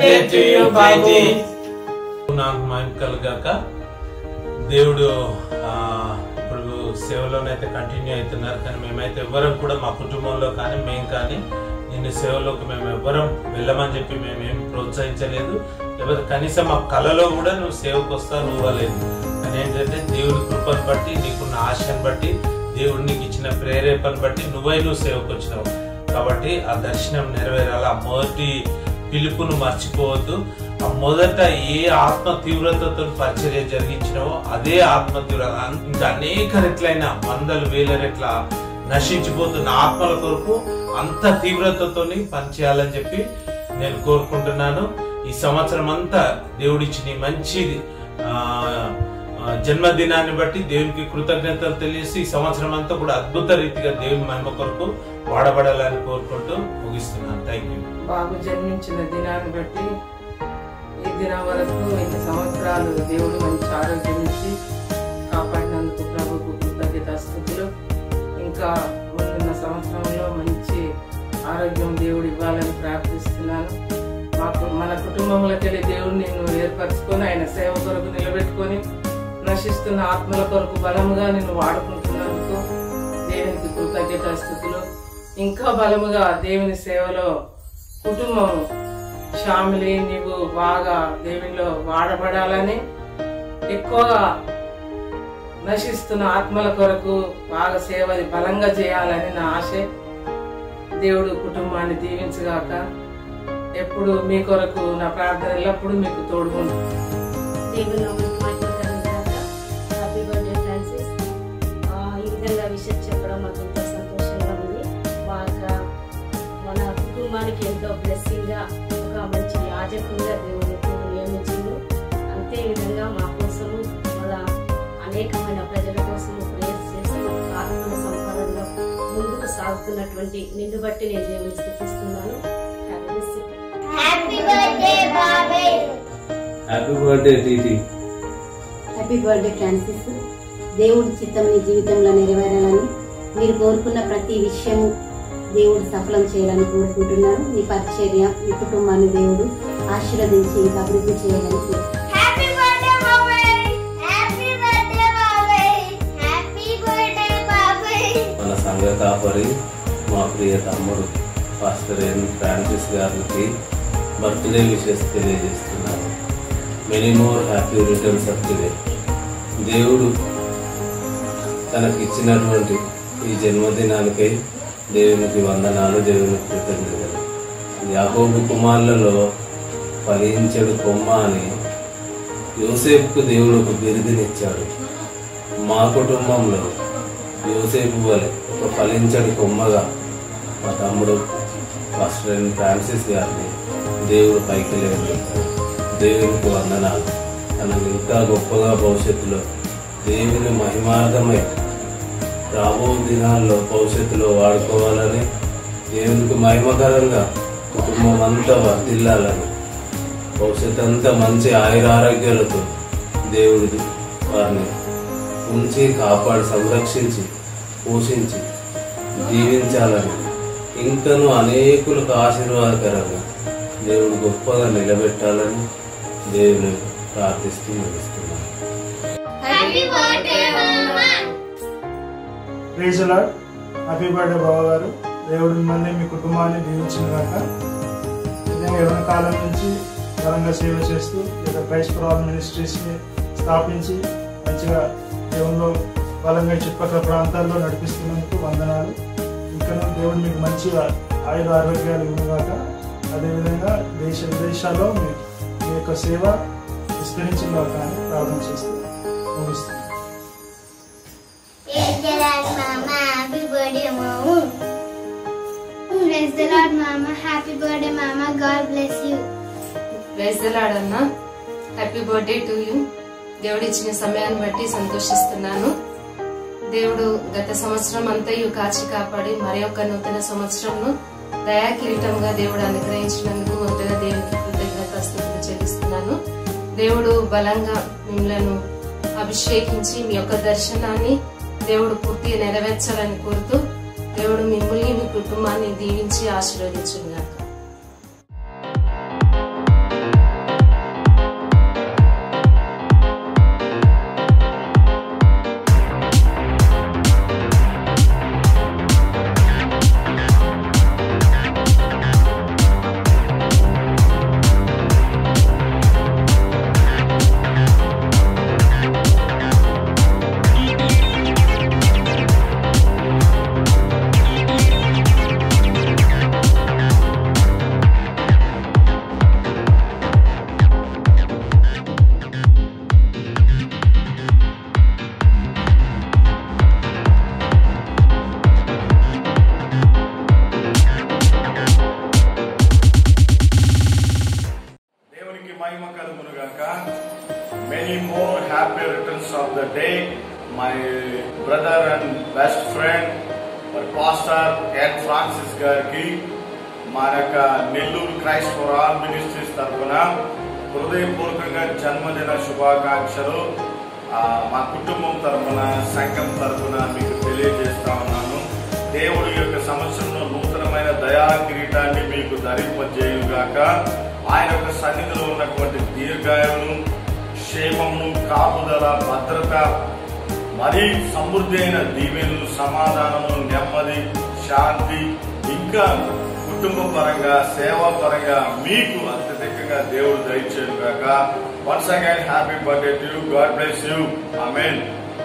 Birthday to you బాబు నాకు mind కలగాక దేవుడు ఆ, ఇప్పుడు సేవలోనైతే కంటిన్యూ అవుతున్నారు కానీ మేమైతే ఎవ్వరం కూడా మా కుటుంబంలో కానీ మేము కానీ నిన్ను సేవలోకి మేము ఎవ్వరం వెళ్ళమని చెప్పి మేము ఏం ప్రోత్సహించలేదు లేకపోతే కనీసం మా కళలో కూడా నువ్వు సేవకు వస్తావు నువ్వు అవ్వలేదు కానీ ఏంటంటే దేవుడి కృపను బట్టి నీకున్న ఆశను బట్టి దేవుడు నీకు ఇచ్చిన ప్రేరేపణ బట్టి నువ్వై నువ్వు సేవకు వచ్చినావు కాబట్టి ఆ దర్శనం నెరవేరాలి ఆ మొదటి పిలుపును మర్చిపోవద్దు ఆ మొదట ఏ ఆత్మ తీవ్రతతో పరిచర్య జరిగించినావో అదే ఆత్మ తీవ్రత ఇంకా అనేక రెట్లైన వందలు వేల రెట్ల నశించిపోతున్న ఆత్మల కొరకు అంత తీవ్రతతోని పనిచేయాలని చెప్పి నేను కోరుకుంటున్నాను ఈ సంవత్సరం అంతా దేవుడిచ్చిన ఈ మంచి ఆ, ఆ, జన్మదినాన్ని బట్టి దేవునికి కృతజ్ఞతలు తెలియసి ఈ సంవత్సరం అంతా కూడా అద్భుత రీతిగా దేవుని మహిమ కొరకు వాడబడాలని కోరుకుంటూ ముగిస్తున్నాను థ్యాంక్ యూ బాబు జన్మించిన దినాన్ని బట్టి ఈ దినం వరకు ఇన్ని సంవత్సరాలు దేవుడు మంచి ఆరోగ్యం ఇచ్చి కాపాడినందుకు ప్రభుకు కృతజ్ఞతాస్థుతులు ఇంకా ముందున్న సంవత్సరంలో మంచి ఆరోగ్యం దేవుడు ఇవ్వాలని ప్రార్థిస్తున్నాను మాకు మన కుటుంబంలోకి వెళ్ళి దేవుడు నిన్ను ఏర్పరచుకొని ఆయన సేవ కొరకు నిలబెట్టుకొని నశిస్తున్న ఆత్మల కొరకు బలముగా నిన్ను వాడుకుంటున్నందుకు దేవునికి కృతజ్ఞతాస్థుతులు ఇంకా బలముగా దేవుని సేవలో కుటుంబం ఫ్యామిలీ నీవు బాగా దేవునిలో వాడబడాలని ఎక్కువగా నశిస్తున్న ఆత్మల కొరకు బాగా సేవ బలంగా చేయాలని నా ఆశ దేవుడు కుటుంబాన్ని దీవించగాక ఎప్పుడు మీ కొరకు నా ప్రార్థన ఎల్లప్పుడూ మీకు తోడుకుంటుంది దేవుని నామానికి మహిమ కలుగుగాక. హ్యాపీ బర్త్డే ఫ్రాన్సిస్ ఆ, ఈ విధంగా విషయం చెప్పడం మాకు ఎంతో సంతోషంగా ఉంది మా యొక్క మన కుటుంబానికి ఎంతో బ్లెస్సింగ్ గా ఒక మంచి యాజకునిగా దేవుడు ఎప్పుడు నియమించిండు అంతే విధంగా మా కోసము మన అనేకమైన ప్రజల కోసము ప్రేయర్స్ చేస్తూ ఆత్మల సంపాదనలో ముందుకు సాగుతున్నటువంటి నిన్ను బట్టి నేను దేవుని స్థుతిస్తున్నాను Happy birthday. హ్యాపీ బర్త్డే బాబాయ్ హ్యాపీ బర్త్డే టీటీ హ్యాపీ బర్త్డే ఫ్రాన్సిస్ దేవుడి చిత్తం మీ జీవితంలో నెరవేరాలని మీరు కోరుకున్న ప్రతి విషయము దేవుడు సఫలం చేయాలని కోరుకుంటున్నాను మీ పరిచర్య మీ కుటుంబాన్ని దేవుడు ఆశీర్వదించి ఇంకా అభివృద్ధి చేయాలని కోరుకుంటున్నాను. హ్యాపీ బర్త్డే బాబాయ్ హ్యాపీ బర్త్డే బాబాయ్ హ్యాపీ బర్త్డే బాబాయ్ మన సంఘ కాపరి మా ప్రియ తమ్ముడు పాస్టర్ ఎన్ ఫ్రాన్సిస్ గారికి బర్త్డే విషెస్ తెలియజేస్తున్నాను many more happy returns of today దేవుడు తనకి ఇచ్చినటువంటి ఈ జన్మదినానికై దేవునికి వందనాలు దేవునికి కృతజ్ఞతలు యాకోబు కుమారులలో ఫలించడు కొమ్మ అని యోసేపుకు దేవుడు ఒక బిరుదునిచ్చాడు మా కుటుంబంలో యోసేపు వలె ఒక ఫలించడి కొమ్మగా మా తమ్ముడు పాస్టర్ ఫ్రాన్సిస్ గారిని దేవుడు పైకి లేదు దేవునికి వందనాలు తనకు ఇంకా గొప్పగా భవిష్యత్తులో దేవుని మహిమార్థమై రాబో దినాల్లో భవిష్యత్తులో వాడుకోవాలని దేవునికి మహిమకరంగా కుటుంబం అంతా వర్దిల్లాలని భవిష్యత్తు అంతా మంచి ఆయురారోగ్యాలతో దేవుడి వారిని ఉంచి కాపాడి సంరక్షించి పోషించి దీవించాలని ఇంకను అనేకులకు ఆశీర్వాదకరంగా దేవుడు గొప్పగా నిలబెట్టాలని దేవుని ప్రార్థిస్తూ ముగిస్తున్నాను హ్యాపీ బర్త్డే మామా ప్రైజ్ లాడ్ హ్యాపీ బర్త్డే బావ గారు దేవుడు మిమ్మల్ని మీ కుటుంబాన్ని దీవించిన గాక నిజంగా యవన కాలం నుంచి బలంగా సేవ చేస్తూ లేదా క్రైస్ట్ ఫర్ మినిస్ట్రీస్ని స్థాపించి మంచిగా దేవుల్లో బలంగా ఈ చుట్టుపక్కల ప్రాంతాల్లో నడిపిస్తున్నందుకు వందనాలు ఇంకా దేవుడు మీకు మంచిగా ఆయుర ఆరోగ్యాలు ఇవ్వగాక అదేవిధంగా దేశ విదేశాల్లో మీ మీ యొక్క సేవ విస్తరించిన గాక అని ప్రార్థన చేస్తూ ముగిస్తున్నాను Praise the Lord, Mama. Happy birthday, Mama. Praise the Lord, Mama. Happy birthday, Mama. God bless you. వేసలాడన్నా హ్యాపీ బర్త్డే టు యూ దేవుడు ఇచ్చిన సమయాన్ని బట్టి సంతోషిస్తున్నాను దేవుడు గత సంవత్సరం అంతయు కాచి కాపాడి మరి ఒక నూతన సంవత్సరంను దయా కిరీటంగా దేవుడు అనుగ్రహించినందుకు ముందుగా దేవునికి కృతజ్ఞత స్థుతులు చెల్లిస్తున్నాను దేవుడు బలంగా మిమ్మలను అభిషేకించి మీ యొక్క దర్శనాన్ని దేవుడు పూర్తిగా నెరవేర్చాలని కోరుతూ దేవుడు మిమ్మల్ని మీ కుటుంబాన్ని దీవించి ఆశీర్వదించుగాక the day, my brother and best friend, my pastor, Ed Francis గారికి మా యొక్క Nellore Christ for all ministries తరఫున హృదయపూర్వకంగా జన్మదిన శుభాకాంక్షలు ఆ, మా కుటుంబం తరఫున సంఘం తరఫున మీకు తెలియజేస్తా ఉన్నాను దేవుడి యొక్క సంవత్సరంలో నూతనమైన దయా కిరీటాన్ని మీకు ధరింపజేయుగాక ఆయన యొక్క సన్నిధిలో ఉన్నటువంటి దీర్ఘాయును క్షేమము కాపుదల భద్రత మరీ సమృద్ధి అయిన దీవెనలు సమాధానము నెమ్మది శాంతి ఇంకా కుటుంబ పరంగా సేవా పరంగా మీకు అత్యధికంగా దేవుడు దయచేయను గాక once again happy birthday to you God bless you amen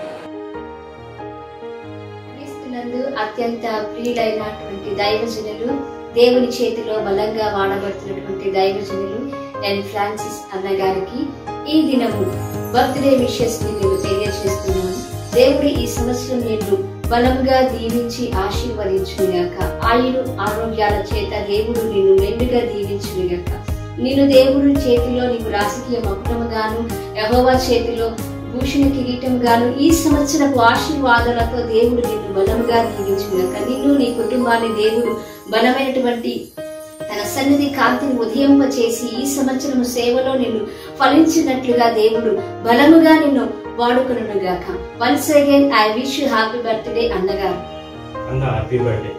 క్రీస్తునందు అత్యంత ప్రియులైనటువంటి దైవజనులు దేవుని చేతిలో బలంగా వాడబడుతున్నటువంటి దైవజనులు ఎన్ ఫ్రాన్సిస్ అన్న గారికి ఈ దినము బర్త్డే విషెస్ ని నేను తెలియజేస్తున్నాను దేవుడు ఈ సంవత్సరం నేను బలంగా దీవించి ఆశీర్వదించుగాక ఆయుడు ఆరోగ్యాల చేత దేవుడు నిన్ను మెండుగా దీవించుగాక నిన్ను దేవుడి చేతిలో నీకు రాజకీయ మకుటముగాను యహోవా చేతిలో భూషణ కిరీటం గాను ఈ సంవత్సరపు ఆశీర్వాదాలతో దేవుడు నిన్ను బలముగా దీవించుగాక నిన్ను నీ కుటుంబాన్ని దేవుడు బలమైనటువంటి తన సన్నిధి కాంతిని ఉదయింప చేసి ఈ సంవత్సరం సేవలో నిన్ను ఫలించినట్లుగా దేవుడు బలముగా నిన్ను వాడుకును గాక once again I wish you happy birthday అన్నగారు అన్న happy birthday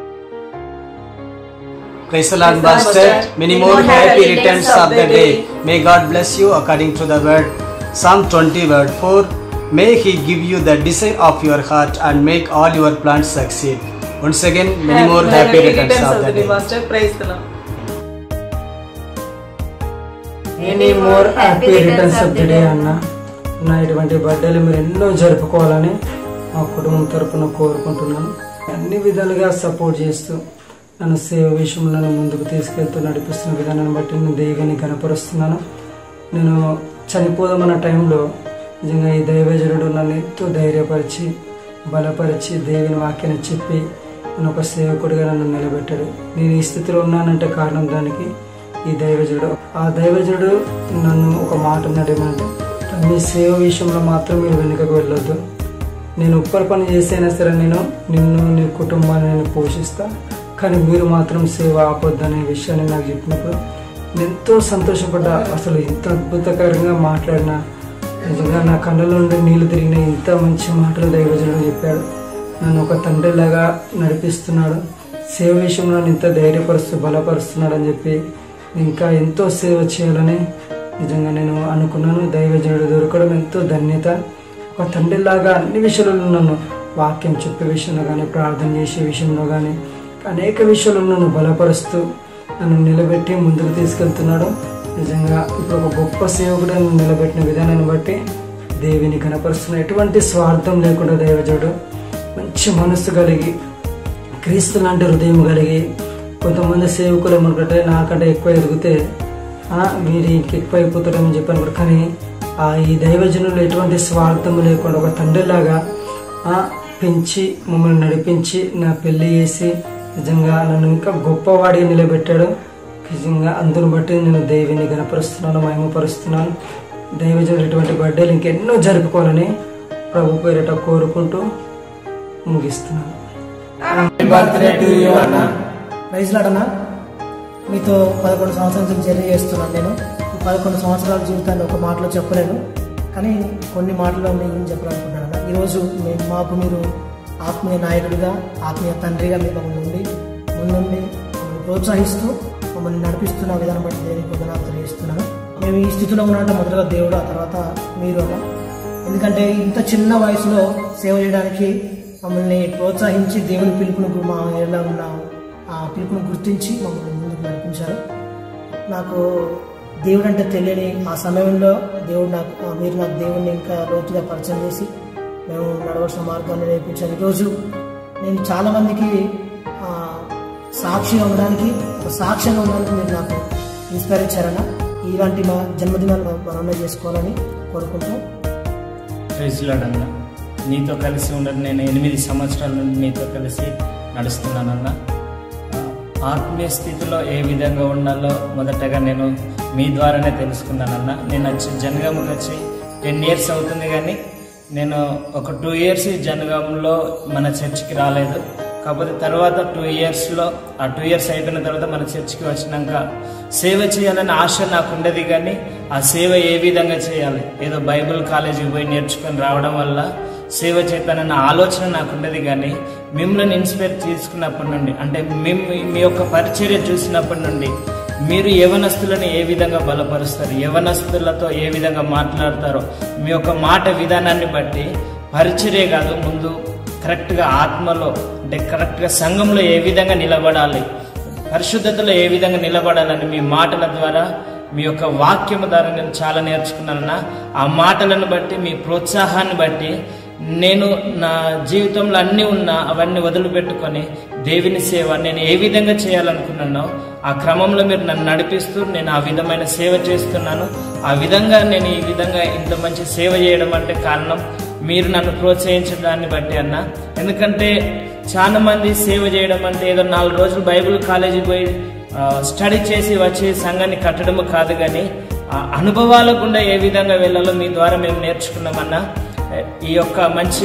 Praise the Lord, Master. Many more happy returns of the day. May God bless you according to the word. Psalm 20, word 4. May He give you the desire of your heart and make all your plans succeed. Once again, many more happy returns of the day. Master praise the lord any more happy returns of the day అన్న నా ఇటువంటి బర్త్డేలు మీరు ఎన్నో జరుపుకోవాలని మా కుటుంబం తరపున కోరుకుంటున్నాను అన్ని విధాలుగా సపోర్ట్ చేస్తూ నన్ను సేవ విషయంలో నన్ను ముందుకు తీసుకెళ్తూ నడిపిస్తున్న విధానాన్ని బట్టి నేను దేవుని కనపరుస్తున్నాను నేను చనిపోదామన్న టైంలో నిజంగా ఈ దైవజనుడు నన్ను ఎంతో ధైర్యపరిచి బలపరిచి దేవుని వాక్యాన్ని చెప్పి నన్ను ఒక సేవకుడిగా నన్ను నిలబెట్టాడు నేను ఈ స్థితిలో ఉన్నానంటే కారణం దానికి ఈ దైవజనుడు ఆ దైవజనుడు నన్ను ఒక మాట అన్నాడేమంటే మీ సేవ విషయంలో మాత్రం మీరు వెనుకకు వెళ్ళొద్దు నేను ఉప్పర్ పని చేసైనా సరే నేను నిన్ను నీ కుటుంబాన్ని నేను పోషిస్తా కానీ మీరు మాత్రం సేవ ఆపొద్దు అనే విషయాన్ని నాకు చెప్పినప్పుడు నేను ఎంతో సంతోషపడ్డా అసలు ఇంత అద్భుతకరంగా మాట్లాడిన నిజంగా నా కళ్ళలో నుండి నీళ్లు తిరిగిన ఇంత మంచి మాటలు దైవజనుడు చెప్పాడు నన్ను ఒక తండ్రిలాగా నడిపిస్తున్నాడు సేవ విషయంలో నన్ను ఇంత ధైర్యపరుస్తూ బలపరుస్తున్నాడు అని చెప్పి ఇంకా ఎంతో సేవ చేయాలని నిజంగా నేను అనుకున్నాను దైవజనుడు దొరకడం ఎంతో ధన్యత ఒక తండ్రిలాగా అన్ని విషయాలలో నన్ను వాక్యం చెప్పే విషయంలో కానీ ప్రార్థన చేసే విషయంలో కానీ అనేక విషయాల్లో నన్ను బలపరుస్తూ నన్ను నిలబెట్టి ముందుకు తీసుకెళ్తున్నాడు నిజంగా ఇప్పుడు ఒక గొప్ప సేవకుడు నన్ను నిలబెట్టిన విధానాన్ని బట్టి దేవిని కనపరుస్తున్న ఎటువంటి స్వార్థం లేకుండా దైవజుడు మంచి మనస్సు కలిగి క్రీస్తు లాంటి హృదయం కలిగి కొంతమంది సేవకులు ఏమనుకుంటే నాకంటే ఎక్కువ ఎదిగితే ఆ, వీరు ఇంకెక్కువ అయిపోతారని చెప్పాను కూడా కానీ ఆ ఈ దైవజనులు ఎటువంటి స్వార్థం లేకుండా ఒక తండ్రిలాగా ఆ, పెంచి మమ్మల్ని నడిపించి నా పెళ్లి చేసి నిజంగా నన్ను ఇంకా గొప్పవాడిగా నిలబెట్టాడు నిజంగా అందును బట్టి నేను దేవిని గణపరుస్తున్నాను మహిమపరుస్తున్నాను దైవజనులు ఇటువంటి బర్త్డేలు ఇంకెన్నో జరుపుకోవాలని ప్రభు పేరిట కోరుకుంటూ ముగిస్తున్నాను ప్రైజ్ లాడనా మీతో పదకొండు సంవత్సరాల నుంచి జర్నీ చేస్తున్నాను నేను ఈ పదకొండు సంవత్సరాల జీవితాన్ని ఒక మాటలో చెప్పలేను కానీ కొన్ని మాటల్లో నేను చెప్పాలనుకుంటున్నాను ఈరోజు మేము మాకు మీరు ఆత్మీయ నాయకుడిగా ఆత్మీయ తండ్రిగా మీరు మమ్మల్ని ఉండి ముందుండి మమ్మల్ని ప్రోత్సహిస్తూ మమ్మల్ని నడిపిస్తున్న విధానం బట్టి దేవునికి వందనాలు తెలియజేస్తున్నాను మేము ఈ స్థితిలో ఉన్నట్టు మొదటగా దేవుడు ఆ తర్వాత మీరు అన్న ఎందుకంటే ఇంత చిన్న వయసులో సేవ చేయడానికి మమ్మల్ని ప్రోత్సహించి దేవుని పిలుపును గు- మా ఎలా ఉన్న ఆ పిలుపును గుర్తించి మమ్మల్ని ముందుకు నడిపించారు నాకు దేవుడు అంటే తెలియని ఆ సమయంలో దేవుడు నాకు ఆ మీరు నాకు దేవుడిని ఇంకా లోతుగా పరిచయం చేసి మేము నడవలసిన మార్గాన్ని నేర్పించారు ఈరోజు నేను చాలా మందికి ఆ, సాక్షిగా ఉండడానికి ఒక సాక్ష్యంగా ఉండడానికి మీరు నాకు ఇన్స్పైర్ ఇచ్చారన్న ఇలాంటి మా జన్మదినాలు మనం చేసుకోవాలని కోరుకుంటూ ప్రైజ్లాడన్న నీతో కలిసి ఉండడం నేను ఎనిమిది సంవత్సరాల నుండి నీతో కలిసి నడుస్తున్నానన్న ఆ, ఆత్మీయ స్థితిలో ఏ విధంగా ఉండాలో మొదటగా నేను మీ ద్వారానే తెలుసుకున్నానన్న నేను వచ్చి జనగామకి వచ్చి టెన్ ఇయర్స్ అవుతుంది కానీ నేను ఒక టూ ఇయర్స్ ఈ జనగాంలో మన చర్చికి రాలేదు కాకపోతే తర్వాత టూ ఇయర్స్లో ఆ టూ ఇయర్స్ అయిపోయిన తర్వాత మన చర్చికి వచ్చినాక సేవ చేయాలని ఆశ నాకు ఉండేది కానీ ఆ సేవ ఏ విధంగా చేయాలి ఏదో బైబిల్ కాలేజీకి పోయి నేర్చుకొని రావడం వల్ల సేవ చేస్తానన్న ఆలోచన నాకు ఉండేది కానీ మిమ్మల్ని ఇన్స్పైర్ తీసుకున్నప్పటి నుండి అంటే మేము మీ యొక్క పరిచర్య చూసినప్పటి నుండి మీరు యవనస్తులను ఏ విధంగా బలపరుస్తారు యవనస్తులతో ఏ విధంగా మాట్లాడతారో మీ యొక్క మాట విధానాన్ని బట్టి పరిచర్య కాదు ముందు కరెక్ట్గా ఆత్మలో అంటే కరెక్ట్గా సంఘంలో ఏ విధంగా నిలబడాలి పరిశుద్ధతలో ఏ విధంగా నిలబడాలని మీ మాటల ద్వారా మీ యొక్క వాక్యము ద్వారా నేను చాలా నేర్చుకున్నానన్న ఆ మాటలను బట్టి మీ ప్రోత్సాహాన్ని బట్టి నేను నా జీవితంలో అన్నీ ఉన్నా అవన్నీ వదిలిపెట్టుకొని దేవుని సేవ నేను ఏ విధంగా చేయాలనుకున్నానో ఆ క్రమంలో మీరు నన్ను నడిపిస్తూ నేను ఆ విధమైన సేవ చేస్తున్నాను ఆ విధంగా నేను ఈ విధంగా ఇంత మంచి సేవ చేయడం అంటే కారణం మీరు నన్ను ప్రోత్సహించడాన్ని బట్టి అన్న ఎందుకంటే చాలా మంది సేవ చేయడం అంటే ఏదో నాలుగు రోజులు బైబిల్ కాలేజీకి పోయి ఆ, స్టడీ చేసి వచ్చి సంఘాన్ని కట్టడం కాదు కానీ ఆ అనుభవాల గుండా ఏ విధంగా వెళ్ళాలో మీ ద్వారా మేము నేర్చుకున్నామన్నా ఈ యొక్క మంచి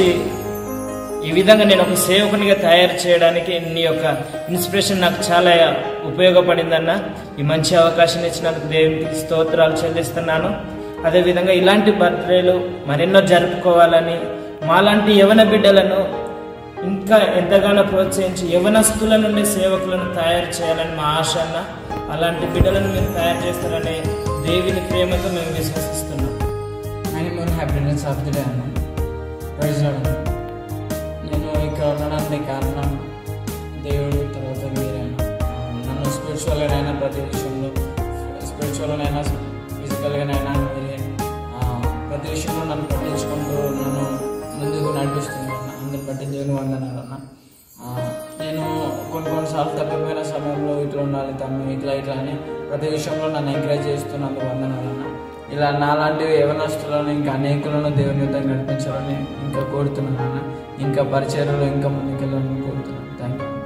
ఈ విధంగా నేను ఒక సేవకునిగా తయారు చేయడానికి నీ యొక్క ఇన్స్పిరేషన్ నాకు చాలా ఉపయోగపడిందన్న ఈ మంచి అవకాశం ఇచ్చినందుకు దేవునికి స్తోత్రాలు చెల్లిస్తున్నాను అదేవిధంగా ఇలాంటి బర్త్డేలు మరెన్నో జరుపుకోవాలని మాలాంటి యవన బిడ్డలను ఇంకా ఎంతగానో ప్రోత్సహించి యవనస్తుల నుండి సేవకులను తయారు చేయాలని మా ఆశ అన్న అలాంటి బిడ్డలను మీరు తయారు చేస్తారనే దేవుని ప్రేమతో మేము విశ్వసిస్తున్నాం and more happiness of the day అన్న ప్రైజ్ లార్డ్ అన్న. నేను ఇక్కడ ఉండడానికి కారణం దేవుడు తర్వాత మీరైనా నన్ను స్పిరిచువల్గానైనా ప్రతి విషయంలో స్పిరిచువల్గానైనా ఫిజికల్గానైనా మీరే ఆ, ప్రతి విషయంలో నన్ను పట్టించుకుంటూ నన్ను ముందుకు నడిపిస్తున్నారు అన్న అందరు బట్టి దేవుని వందనాలు అన్న ఆ, నేను కొన్ని కొన్నిసార్లు తప్పిపోయిన సమయంలో ఇట్లా ఉండాలి తమ్మి ఇట్లా ఇట్లా అని ప్రతి విషయంలో నన్ను ఎంకరేజ్ చేస్తున్నందుకు వందనాలు అన్న ఇలా నాలాంటి యవనస్తులను ఇంకా అనేకులను దేవుని యుద్ధం నడిపించాలని ఇంకా కోరుతున్నాను అన్న ఇంకా పరిచయాలు ఇంకా ముందుకెళ్ళాలని కోరుతున్నాను thank you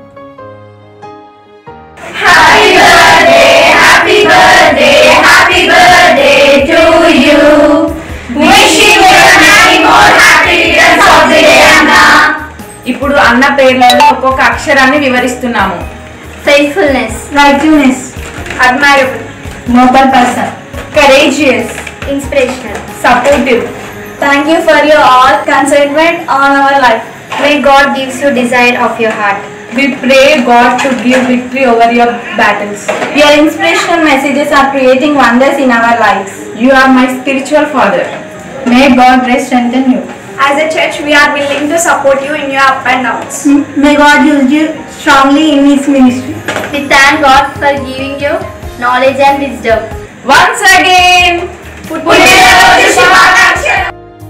Happy birthday, happy birthday to you. Wishing you many more happy returns of the day, Anna. ఇప్పుడు అన్న పేర్లలో ఒక్కొక్క అక్షరాన్ని వివరిస్తున్నాము Faithfulness, righteousness, admirable, noble person, courageous, inspirational, supportive. Thank you for your all concernment on our life. May God gives you desire of your heart. We pray God to give victory over your battles. Your inspirational messages are creating wonders in our lives. You are my spiritual father. May God rest strengthen you. As a church, we are willing to support you in your up and downs. May God use you strongly in His ministry. We thank God for giving you knowledge and wisdom. Once again, పుట్టినరోజు శుభాకాంక్షలు.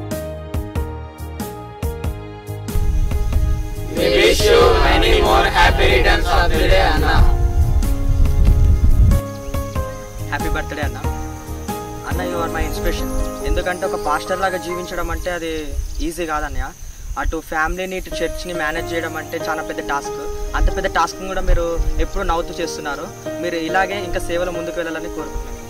We wish you many more happy returns of the day, Anna. Happy birthday అన్న అన్న you are my inspiration ఎందుకంటే ఒక pastor లాగా జీవించడం అంటే అది ఈజీ కాదన్నయ్య అటు ఫ్యామిలీని ఇటు చర్చ్ని మేనేజ్ చేయడం అంటే చాలా పెద్ద టాస్క్ అంత పెద్ద టాస్క్ కూడా మీరు ఎప్పుడు నవ్వుతూ చేస్తున్నారు మీరు ఇలాగే ఇంకా సేవలో ముందుకు వెళ్ళాలని కోరుకుంటున్నాను